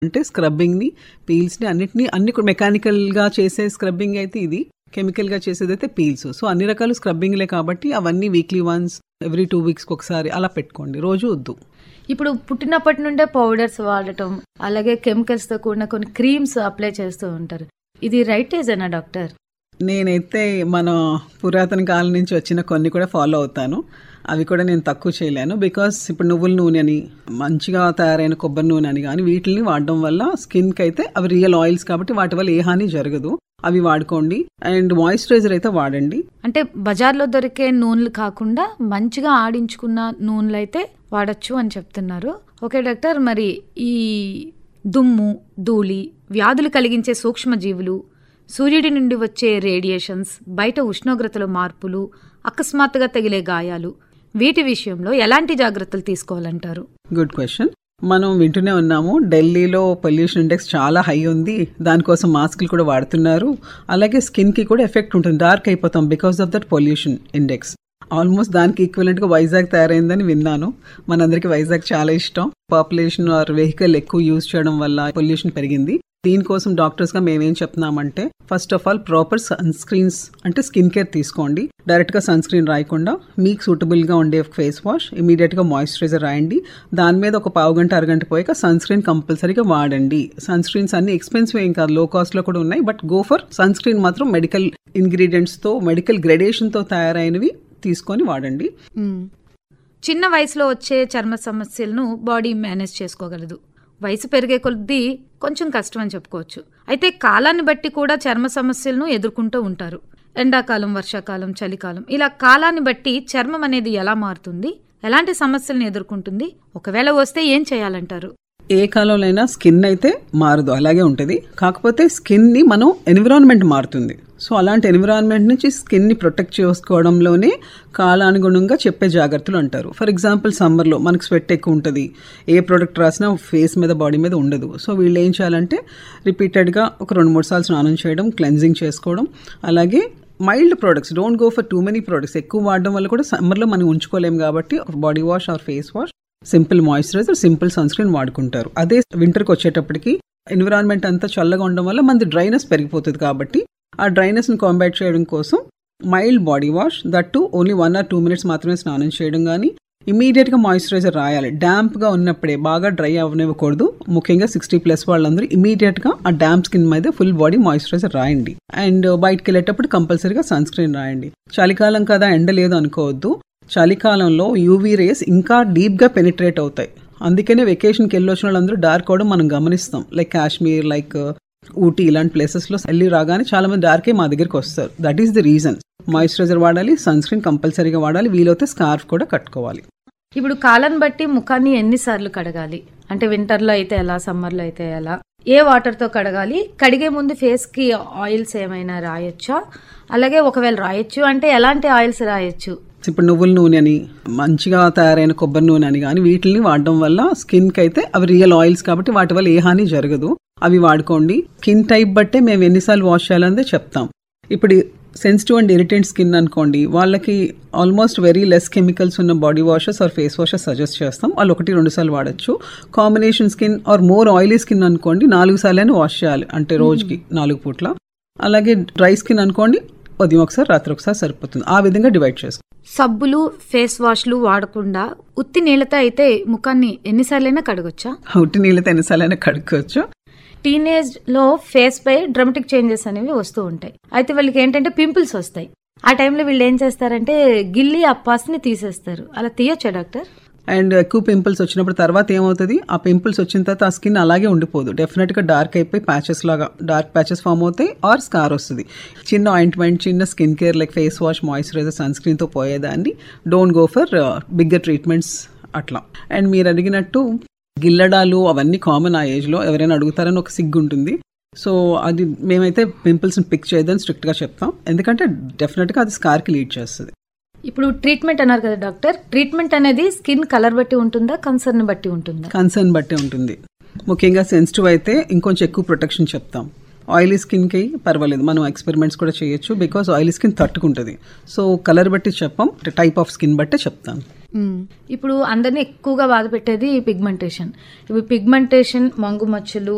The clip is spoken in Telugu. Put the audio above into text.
అంటే స్క్రబ్బింగ్ని పీల్స్ని అన్నిటిని అన్ని మెకానికల్గా చేసే స్క్రబ్బింగ్ అయితే ఇది కెమికల్గా చేసేది అయితే పీల్స్ సో అన్ని రకాల స్క్రబ్బింగ్లే కాబట్టి అవన్నీ వీక్లీ వన్స్ ఎవ్రీ టూ వీక్స్కి ఒకసారి అలా పెట్టుకోండి రోజు వద్దు ఇప్పుడు పుట్టినప్పటి నుండే పౌడర్స్ వాడటం అలాగే కెమికల్స్ తో కూడిన కొన్ని క్రీమ్స్ అప్లై చేస్తూ ఉంటారు ఇది రైట్ ఏజేనా డాక్టర్ నేనైతే మన పురాతన కాలం నుంచి వచ్చిన కొన్ని కూడా ఫాలో అవుతాను అవి కూడా నేను తక్కువ చేయలేను బికాస్ ఇప్పుడు నువ్వుల నూనె అని మంచిగా తయారైన కొబ్బరి నూనె అని కానీ వీటిని వాడడం వల్ల స్కిన్కి అయితే అవి రియల్ ఆయిల్స్ కాబట్టి వాటి వల్ల ఏ హాని జరగదు అవి వాడుకోండి అండ్ మాయిశ్చరైజర్ అయితే వాడండి అంటే బజార్లో దొరికే నూనెలు కాకుండా మంచిగా ఆడించుకున్న నూనెలు అయితే వాడచ్చు అని చెప్తున్నారు ఓకే డాక్టర్ మరి ఈ దుమ్ము ధూళి వ్యాధులు కలిగించే సూక్ష్మజీవులు సూర్యుడి నుండి వచ్చే రేడియేషన్స్ బయట ఉష్ణోగ్రతల మార్పులు అకస్మాత్తుగా తగిలే గాయాలు వీటి విషయంలో ఎలాంటి జాగ్రత్తలు తీసుకోవాలంటారు గుడ్ క్వశ్చన్ మనం వింటూనే ఉన్నాము ఢిల్లీలో పొల్యూషన్ ఇండెక్స్ చాలా హై ఉంది దానికోసం మాస్కులు కూడా వాడుతున్నారు అలాగే స్కిన్కి కూడా ఎఫెక్ట్ ఉంటుంది డార్క్ అయిపోతాం because of that pollution index almost దానికి ఈక్వలెంట్గా వైజాగ్ తయారైందని విన్నాను మనందరికీ వైజాగ్ చాలా ఇష్టం పాపులేషన్ ఆర్ వెహికల్ ఎక్కువ యూజ్ చేయడం వల్ల పొల్యూషన్ పెరిగింది దీనికోసం డాక్టర్స్గా మేమేం చెప్తున్నామంటే first of all proper sunscreens అంటే స్కిన్ కేర్ తీసుకోండి డైరెక్ట్గా సన్ స్క్రీన్ రాయకుండా మీకు సూటబుల్గా ఉండే ఫేస్ వాష్ ఇమీడియట్గా మాయిశ్చరైజర్ రాయండి దాని మీద ఒక పావు గంట అరగంట పోయాక సన్ స్క్రీన్ కంపల్సరీగా వాడండి సన్ స్క్రీన్స్ అన్ని ఎక్స్పెన్సివ్ ఏం కాదు లో కాస్ట్లో కూడా ఉన్నాయి but go for sunscreen మాత్రం మెడికల్ ఇంగ్రీడియంట్స్తో మెడికల్ గ్రెడేషన్తో తయారైనవి తీసుకొని వాడండి చిన్న వయసులో వచ్చే చర్మ సమస్యలను బాడీ మేనేజ్ చేసుకోగలదు వయసు పెరిగే కొద్దీ కొంచెం కష్టం అని చెప్పుకోవచ్చు అయితే కాలాన్ని బట్టి కూడా చర్మ సమస్యలను ఎదుర్కొంటూ ఉంటారు ఎండాకాలం వర్షాకాలం చలికాలం ఇలా కాలాన్ని బట్టి చర్మం అనేది ఎలా మారుతుంది ఎలాంటి సమస్యలను ఎదుర్కొంటుంది ఒకవేళ వస్తే ఏం చేయాలంటారు ఏ కాలంలో స్కిన్ అయితే మారదు అలాగే ఉంటుంది కాకపోతే స్కిన్ని మనం ఎన్విరాన్మెంట్ మారుతుంది సో అలాంటి ఎన్విరాన్మెంట్ నుంచి స్కిన్ని ప్రొటెక్ట్ చేసుకోవడంలోనే కాలానుగుణంగా చెప్పే జాగ్రత్తలు అంటారు ఫర్ ఎగ్జాంపుల్ సమ్మర్లో మనకు స్వెట్ ఎక్కువ ఉంటుంది ఏ ప్రోడక్ట్ రాసినా ఫేస్ మీద బాడీ మీద ఉండదు సో వీళ్ళు ఏం చేయాలంటే రిపీటెడ్గా ఒక రెండు మూడు సార్లు స్నానం చేయడం క్లెన్జింగ్ చేసుకోవడం అలాగే mild products don't go for too many products ఎక్కువ వాడడం వల్ల కూడా సమ్మర్లో మనం ఉంచుకోలేం కాబట్టి body wash or face wash simple moisturiser simple sunscreen వాడుకుంటారు అదే వింటర్కి వచ్చేటప్పటికి ఎన్విరాన్మెంట్ అంతా చల్లగా ఉండడం వల్ల మనది డ్రైనెస్ పెరిగిపోతుంది కాబట్టి ఆ డ్రైనెస్ని కాంబాట్ చేయడం కోసం mild body wash that only one or two minutes మాత్రమే స్నానం చేయడం కానీ ఇమీడియట్గా మాయిశ్చరైజర్ రాయాలి డ్యాంప్గా ఉన్నప్పుడే బాగా డ్రై అవ్వనివ్వకూడదు ముఖ్యంగా సిక్స్టీ ప్లస్ వాళ్ళందరూ ఇమీడియట్గా ఆ డ్యాంప్ స్కిన్ మీద ఫుల్ బాడీ మాయిశ్చరైజర్ రాయండి అండ్ బయటకు వెళ్ళేటప్పుడు కంపల్సరీగా సన్ స్క్రీన్ రాయండి చలికాలం కదా ఎండ లేదు అనుకోవద్దు చలికాలంలో యూవీ రేస్ ఇంకా డీప్గా పెనిట్రేట్ అవుతాయి అందుకనే వెకేషన్కి వెళ్ళి వచ్చిన వాళ్ళందరూ డార్క్ అవడం మనం గమనిస్తాం లైక్ కాశ్మీర్ లైక్ ఊటీ ఇలాంటి ప్లేసెస్లో వెళ్ళి రాగానే చాలా మంది డార్కే మా దగ్గరికి వస్తారు that is the reason moisturiser వాడాలి సన్ స్క్రీన్ కంపల్సరీగా వాడాలి వీలైతే స్కార్ఫ్ కూడా కట్టుకోవాలి ఇప్పుడు కాలాన్ని బట్టి ముఖాన్ని ఎన్నిసార్లు కడగాలి అంటే వింటర్లో అయితే ఎలా సమ్మర్లో అయితే ఎలా ఏ వాటర్తో కడగాలి కడిగే ముందు ఫేస్కి ఆయిల్స్ ఏమైనా రాయొచ్చా అలాగే ఒకవేళ రాయొచ్చు అంటే ఎలాంటి ఆయిల్స్ రాయొచ్చు ఇప్పుడు నువ్వుల నూనె అని మంచిగా తయారైన కొబ్బరి నూనె అని కానీ వీటిని వాడడం వల్ల స్కిన్కి అయితే అవి రియల్ ఆయిల్స్ కాబట్టి వాటి వల్ల ఏ హాని జరగదు అవి వాడుకోండి స్కిన్ టైప్ బట్టే మేము ఎన్నిసార్లు వాష్ చేయాలనేది చెప్తాం ఇప్పుడు సెన్సిటివ్ అండ్ ఇరిటెంట్ స్కిన్ అనుకోండి వాళ్ళకి ఆల్మోస్ట్ వెరీ లెస్ కెమికల్స్ ఉన్న body washes or face washes suggest చేస్తాం వాళ్ళు ఒకటి రెండు సార్లు వాడచ్చు combination skin or more oily skin అనుకోండి నాలుగు సార్లు వాష్ చేయాలి అంటే రోజుకి నాలుగు పూట్ల అలాగే డ్రై స్కిన్ అనుకోండి ఉదయం ఒకసారి రాత్రి ఒకసారి సరిపోతుంది ఆ విధంగా డివైడ్ చేసుకో సబ్బులు ఫేస్ వాష్లు వాడకుండా ఉత్తి నీళ్ళతో అయితే ముఖాన్ని ఎన్నిసార్లైనా కడగొచ్చా ఉట్టి నీళ్ళతో ఎన్నిసార్లైనా కడుక్కోవచ్చు టీనేజ్ లో ఫేస్ పై డ్రమటిక్ చేంజెస్ అనేవి వస్తూ ఉంటాయి అయితే వాళ్ళకి ఏంటంటే పింపుల్స్ వస్తాయి ఆ టైంలో వీళ్ళు ఏం చేస్తారంటే గిల్లి ఆ పస్ని తీసేస్తారు అలా తీయొచ్చా డాక్టర్ అండ్ ఎక్కువ పింపుల్స్ వచ్చినప్పుడు తర్వాత ఏమవుతుంది ఆ పింపుల్స్ వచ్చిన తర్వాత ఆ స్కిన్ అలాగే ఉండిపోదు డెఫినెట్గా డార్క్ అయిపోయి ప్యాచెస్ లాగా డార్క్ ప్యాచెస్ ఫామ్ అవుతాయి ఆర్ స్కార్ వస్తుంది చిన్న ఆయింట్మెంట్ చిన్న skin care like face wash moisturiser sun స్క్రీన్తో పోయేదాన్ని don't go for bigger treatments అట్లా అండ్ మీరు అడిగినట్టు గిల్లడాలు అవన్నీ కామన్ ఆ ఏజ్లో ఎవరైనా అడుగుతారని ఒక సిగ్గు ఉంటుంది సో అది మేమైతే పింపుల్స్ని పిక్ చేయదని స్ట్రిక్ట్గా చెప్తాం ఎందుకంటే డెఫినెట్గా అది స్కార్కి లీడ్ చేస్తుంది ఇప్పుడు ట్రీట్మెంట్ అన్నారు కదా డాక్టర్ ట్రీట్మెంట్ అనేది స్కిన్ కలర్ బట్టి ఉంటుందా కన్సర్న్ బట్టి ఉంటుందా కన్సర్న్ బట్టి ఉంటుంది ముఖ్యంగా సెన్సిటివ్ అయితే ఇంకొంచెం ఎక్కువ ప్రొటెక్షన్ చెప్తాం ఆయిలీ స్కిన్కి పర్వాలేదు మనం ఎక్స్పెరిమెంట్స్ కూడా చేయొచ్చు బికాస్ ఆయిలీ స్కిన్ తట్టుకుంటుంది సో కలర్ బట్టి చెప్పం టైప్ ఆఫ్ స్కిన్ బట్టే చెప్తాను మ్మ్. ఇప్పుడు అందరినీ ఎక్కువగా బాధ పెట్టేది పిగ్మెంటేషన్ ఇప్పుడు పిగ్మెంటేషన్ మంగు మచ్చలు